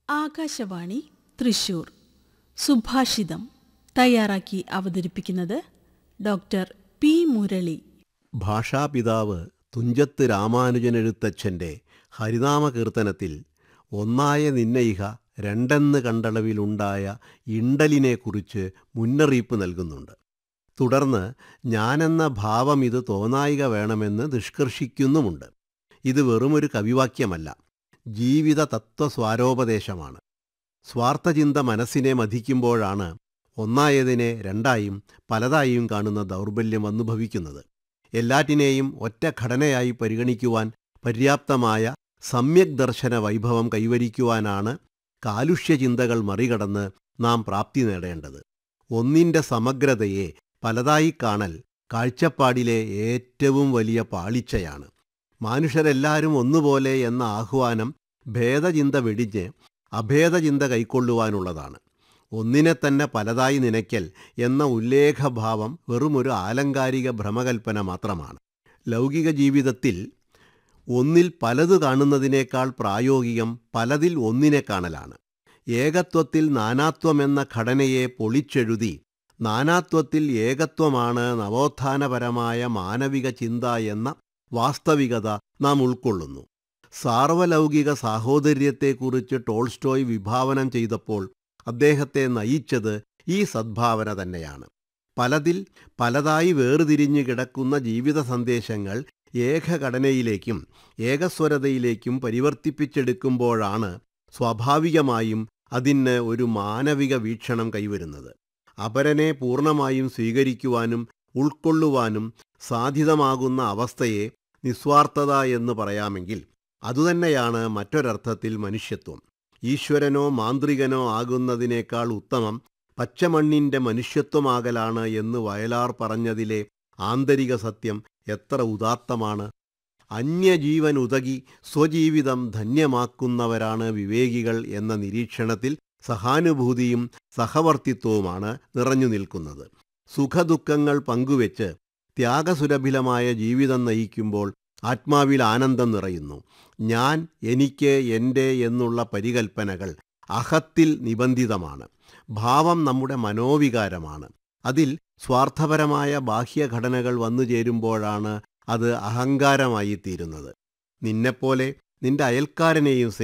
ആകാശവാണി തൃശൂർ സുഭാഷിതം തയ്യാറാക്കി അവതരിപ്പിക്കുന്നത് ഡോക്ടർ പി മുരളി ഭാഷാപിതാവ് തുഞ്ചത്ത് രാമാനുജനെഴുത്തച്ഛൻ്റെ ഹരിനാമകീർത്തനത്തിൽ ഒന്നായ നിന്നയിഹ രണ്ടെന്ന് കണ്ടളവിലുണ്ടായ ഇണ്ടലിനെക്കുറിച്ച് മുന്നറിയിപ്പ് നൽകുന്നുണ്ട് തുടർന്ന് ഞാനെന്ന ഭാവം ഇത് തോന്നായിക വേണമെന്ന് നിഷ്കർഷിക്കുന്നുമുണ്ട് ഇത് വെറുമൊരു കവിവാക്യമല്ല ജീവിത തത്വസ്വാരോപദേശമാണ് സ്വാർത്ഥചിന്ത മനസ്സിനെ മതിക്കുമ്പോഴാണ് ഒന്നായതിനെ രണ്ടായും പലതായും കാണുന്ന ദൗർബല്യം വന്നുഭവിക്കുന്നത് എല്ലാറ്റിനെയും ഒറ്റ ഘടനയായി പരിഗണിക്കുവാൻ പര്യാപ്തമായ സമ്യക് ദർശന വൈഭവം കൈവരിക്കുവാനാണ് കാലുഷ്യചിന്തകൾ മറികടന്ന് നാം പ്രാപ്തി നേടേണ്ടത് ഒന്നിൻ്റെ സമഗ്രതയെ പലതായി കാണൽ കാഴ്ചപ്പാടിലെ ഏറ്റവും വലിയ പാളിച്ചയാണ് മനുഷ്യരെല്ലാവരും ഒന്നുപോലെ എന്ന ആഹ്വാനം ഭേദചിന്ത വെടിഞ്ഞ് അഭേദചിന്ത കൈക്കൊള്ളുവാനുള്ളതാണ് ഒന്നിനെ തന്നെ പലതായി നനയ്ക്കൽ എന്ന ഉല്ലേഖഭാവം വെറുമൊരു ആലങ്കാരിക ഭ്രമകൽപ്പന മാത്രമാണ് ലൗകിക ജീവിതത്തിൽ ഒന്നിൽ പലത് കാണുന്നതിനേക്കാൾ പ്രായോഗികം പലതിൽ ഒന്നിനെ കാണലാണ് ഏകത്വത്തിൽ നാനാത്വമെന്ന ഘടനയെ പൊളിച്ചെഴുതി നാനാത്വത്തിൽ ഏകത്വമാണ് നവോത്ഥാനപരമായ മാനവിക ചിന്ത എന്ന വാസ്തവികത നാം ഉൾക്കൊള്ളുന്നു സാർവലൗകിക സാഹോദര്യത്തെക്കുറിച്ച് ടോൾസ്റ്റോയ് വിഭാവനം ചെയ്തപ്പോൾ അദ്ദേഹത്തെ നയിച്ചത് ഈ സദ്ഭാവന തന്നെയാണ് പലതിൽ പലതായി വേർതിരിഞ്ഞു കിടക്കുന്ന ജീവിത സന്ദേശങ്ങൾ ഏകഘടനയിലേക്കും ഏകസ്വരതയിലേക്കും പരിവർത്തിപ്പിച്ചെടുക്കുമ്പോഴാണ് സ്വാഭാവികമായും അതിന് ഒരു മാനവിക വീക്ഷണം കൈവരുന്നത് അപരനെ പൂർണ്ണമായും സ്വീകരിക്കുവാനും ഉൾക്കൊള്ളുവാനും സാധ്യതമാകുന്ന അവസ്ഥയെ നിസ്വാർത്ഥത എന്ന് പറയാമെങ്കിൽ അതുതന്നെയാണ് മറ്റൊരർത്ഥത്തിൽ മനുഷ്യത്വം ഈശ്വരനോ മാന്ത്രികനോ ആകുന്നതിനേക്കാൾ ഉത്തമം പച്ചമണ്ണിൻ്റെ മനുഷ്യത്വമാകലാണ് എന്ന് വയലാർ പറഞ്ഞതിലെ ആന്തരിക സത്യം എത്ര ഉദാത്തമാണ് അന്യജീവൻ ഉതകി സ്വജീവിതം ധന്യമാക്കുന്നവരാണ് വിവേകികൾ എന്ന നിരീക്ഷണത്തിൽ സഹാനുഭൂതിയും സഹവർത്തിത്വവുമാണ് നിറഞ്ഞു നിൽക്കുന്നത് സുഖദുഃഖങ്ങൾ പങ്കുവെച്ച് ത്യാഗസുലഭിലമായ ജീവിതം നയിക്കുമ്പോൾ ആത്മാവിൽ ആനന്ദം നിറയുന്നു ഞാൻ എനിക്ക് എൻ്റെ എന്നുള്ള പരികൽപ്പനകൾ അഹത്തിൽ നിബന്ധിതമാണ് ഭാവം നമ്മുടെ മനോവികാരമാണ് അതിൽ സ്വാർത്ഥപരമായ ബാഹ്യഘടനകൾ വന്നു ചേരുമ്പോഴാണ് അത് അഹങ്കാരമായി തീരുന്നത് നിന്നെപ്പോലെ നിന്റെ അയൽക്കാരനെയും